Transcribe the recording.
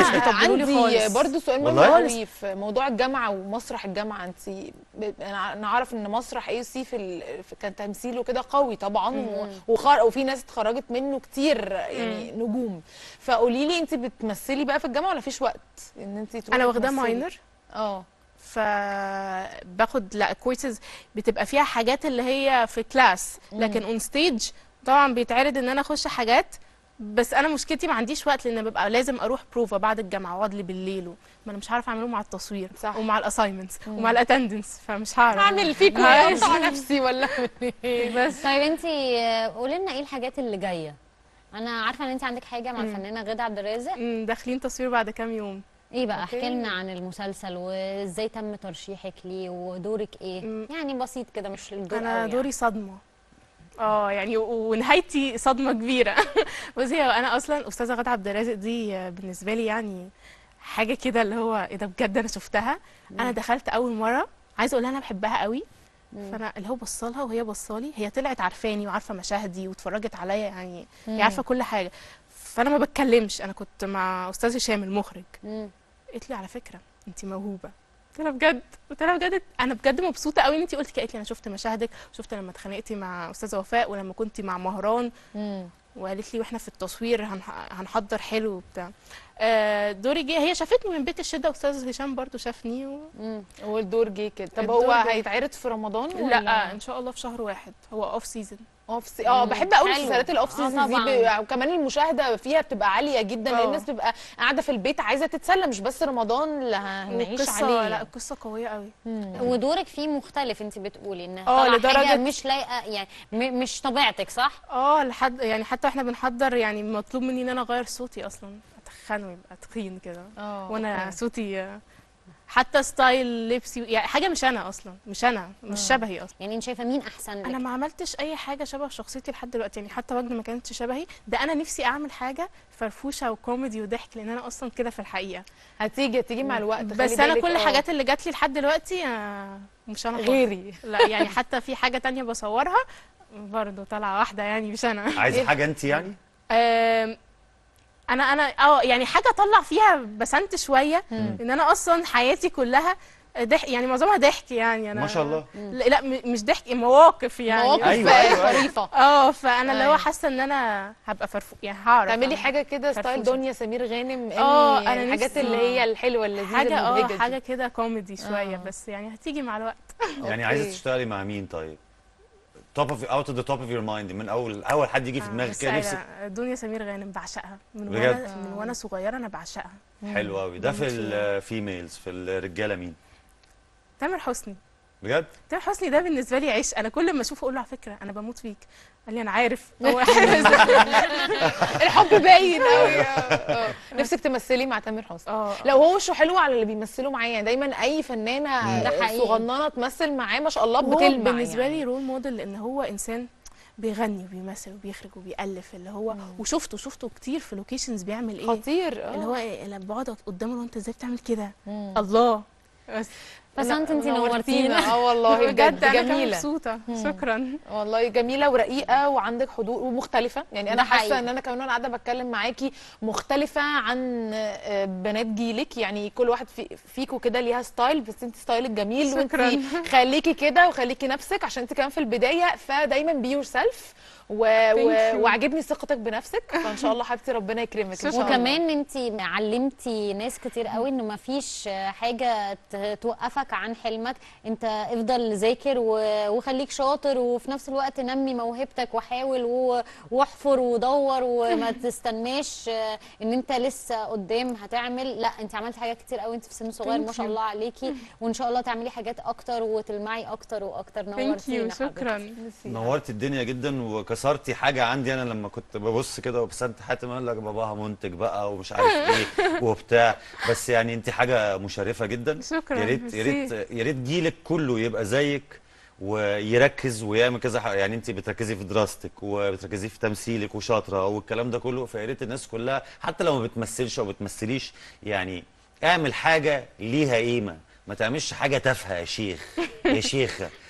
مش بيطبلوا لي عندي خالص برضو سؤال مهم والله؟ قوي في موضوع الجامعه ومسرح الجامعه انت ب- انا أنا اعرف ان مسرح اي سي في, ال... في كان تمثيله كده قوي طبعا و... وخار... وفي ناس اتخرجت منه كتير يعني نجوم فقولي لي انت بتمثلي بقى في الجامعه ولا فيش وقت ان انت تروحي انا واخداه تمثلي؟ ماينر اه فباخد لا كويسز بتبقى فيها حاجات اللي هي في كلاس لكن اون ستيج طبعا بيتعرض ان انا اخش حاجات بس انا مشكلتي ما عنديش وقت لان ببقى لازم اروح بروفا بعد الجامعه واقعد لي بالليل و- ما انا مش هعرف اعمله مع التصوير صح. ومع الاساينمنتس ومع الاتندنس فمش هعرف اعمل فيكم معلش. اقطع نفسي ولا بس طيب انت قولي لنا ايه الحاجات اللي جايه انا عارفه ان انت عندك حاجه مع الفنانه غاده عبد الرازق مم، داخلين تصوير بعد كام يوم ايه بقى أوكي. احكي لنا عن المسلسل وازاي تم ترشيحك ليه ودورك ايه مم. يعني بسيط كده مش الدور انا قوي دوري صدمه اه يعني و- ونهايتي صدمه كبيره بصي هو انا اصلا استاذه غاده عبد الرازق دي آه، بالنسبه لي يعني حاجه كده اللي هو ايه ده بجد انا شفتها انا دخلت اول مره عايزه اقول لها انا بحبها قوي فانا اللي هو بصلها وهي بصالي هي طلعت عارفاني وعارفه مشاهدي واتفرجت عليا يعني هي عارفه كل حاجه فانا ما بتكلمش انا كنت مع استاذ هشام المخرج مم. قالت لي على فكره انت موهوبه قلت لها بجد قلت لها بجد انا بجد مبسوطه قوي ان انت قلتي كده قالت لي انا شفت مشاهدك وشفت لما اتخانقتي مع استاذه وفاء ولما كنتي مع مهران مم. وقالت لي واحنا في التصوير هنح- هنحضر حلو وبتاع آه، دوري جه هي شافتني من بيت الشده واستاذ هشام برضو شافني و... مم. والدور جه كده طب الدور هو جه. هيتعرض في رمضان ولا لا ان شاء الله في شهر واحد هو اوف سيزون اوف سي... اه مم. بحب قوي حلو. المسلسلات الاوف آه سيزون دي طبعاً. ب... وكمان المشاهده فيها بتبقى عاليه جدا لان آه. الناس بتبقى قاعده في البيت عايزه تتسلى مش بس رمضان اللي هنعيش والقصه عليه لا القصه قويه قوي مم. ودورك فيه مختلف انت بتقولي ان آه، طالعة حاجه لدرجة- مش لايقه يعني م- مش طبيعتك صح اه لحد يعني حتى واحنا بنحضر يعني مطلوب مني ان انا اغير صوتي اصلا اتخنه يبقى تخين كده اه وانا أوكي. صوتي آه، حتى ستايل لبسي يعني حاجه مش انا اصلا مش انا مش شبهي اصلا يعني انت شايفه مين احسن انا لك ما عملتش اي حاجه شبه شخصيتي لحد دلوقتي يعني حتى وجدي ما كانتش شبهي ده انا نفسي اعمل حاجه فرفوشه وكوميدي وضحك لان انا اصلا كده في الحقيقه هتيجي هتيجي مع الوقت بس خلي انا بالك، كل آه. الحاجات اللي جات لي لحد دلوقتي آه، مش انا خالص. غيري لا يعني حتى في حاجه تانية بصورها برضه طالعه واحده يعني مش انا عايزه حاجه انت يعني آم، انا انا اه يعني حاجه اطلع فيها بسنت شويه ان انا اصلا حياتي كلها ضحك يعني معظمها ضحك يعني انا ما شاء الله لا, لا م- مش ضحك مواقف يعني مواقف أيوة، بقى أيوة، أيوة. طريفه اه فانا اللي هو أيوة. حاسه ان انا هبقى فرفو يعني هعرف تعملي أعمل. حاجه كده ستايل فرفوشة. دنيا سمير غانم آه، إني أنا الحاجات نفسي- اللي هي الحلوه اللذيذه حاجه اه المبهجة دي. حاجه كده كوميدي شويه آه. بس يعني هتيجي مع الوقت يعني أوكي. عايزه تشتغلي مع مين طيب توب اوف اوت اوف ذا توب اوف يور مايند من اول اول حد يجي في آه، دماغك بس كده أنا نفسك دنيا سمير غانم بعشقها من بجد؟ وانا من وانا صغيره انا بعشقها حلو قوي ده في بموت فيها. الفيميلز في الرجاله مين تامر حسني بجد تامر حسني ده بالنسبه لي عيش انا كل ما اشوفه اقول له على فكره انا بموت فيك قال لي انا عارف هو الحب باين قوي نفسك تمثلي مع تامر حسني اه لو هو وشه حلو على اللي بيمثلوا معاه يعني دايما اي فنانه ده حقيقي. صغننه تمثل معاه ما شاء الله هو بتلمع بالنسبه يعني. لي رول موديل لان هو انسان بيغني وبيمثل وبيخرج وبيألف اللي هو وشفته شفته كتير في لوكيشنز بيعمل ايه خطير اللي هو إيه لما بقعد قدامه وانت ازاي بتعمل كده مم. الله بس بس انت انت نورتينا نورتينا اه والله بجد انا كمان جميله مبسوطه شكرا والله جميله ورقيقه وعندك حضور ومختلفه يعني انا ده حقيقي. حاسه ان انا كمان وانا قاعده بتكلم معاكي مختلفه عن آه، بنات جيلك يعني كل واحد في فيكوا كده ليها ستايل بس انت ستايلك جميل شكراً. وانت خليكي كده وخليكي نفسك عشان انت كمان في البدايه فدايما بي يور سيلف و... و... you. وعجبني ثقتك بنفسك فان شاء الله حبيبتي ربنا يكرمك ان شاء الله وكمان انت علمتي ناس كتير قوي انه ما فيش حاجه ت- توقفك عن حلمك انت افضل ذاكر و- وخليك شاطر وفي نفس الوقت نمي موهبتك وحاول و- واحفر ودور وما تستناش ان انت لسه قدام هتعمل لا انت عملتي حاجات كتير قوي انت في سن صغير Thank ما شاء you. الله عليكي وان شاء الله تعملي حاجات اكتر وتلمعي اكتر واكتر ثانك نورتينا يو حبيبتي. شكرا نورتي الدنيا جدا وكسرتي حاجه عندي انا لما كنت ببص كده وبسنت حاتم قال لك باباها منتج بقى ومش عارف ايه وبتاع بس يعني انت حاجه مشرفه جدا شكراً، يا ريت يا ريت ميرسي. يا ريت جيلك كله يبقى زيك ويركز ويعمل كذا حاجه يعني انت بتركزي في دراستك وبتركزي في تمثيلك وشاطره والكلام ده كله فيا ريت الناس كلها حتى لو ما بتمثلش او بتمثليش يعني اعمل حاجه ليها قيمه ما تعملش حاجه تافهه يا شيخ يا شيخه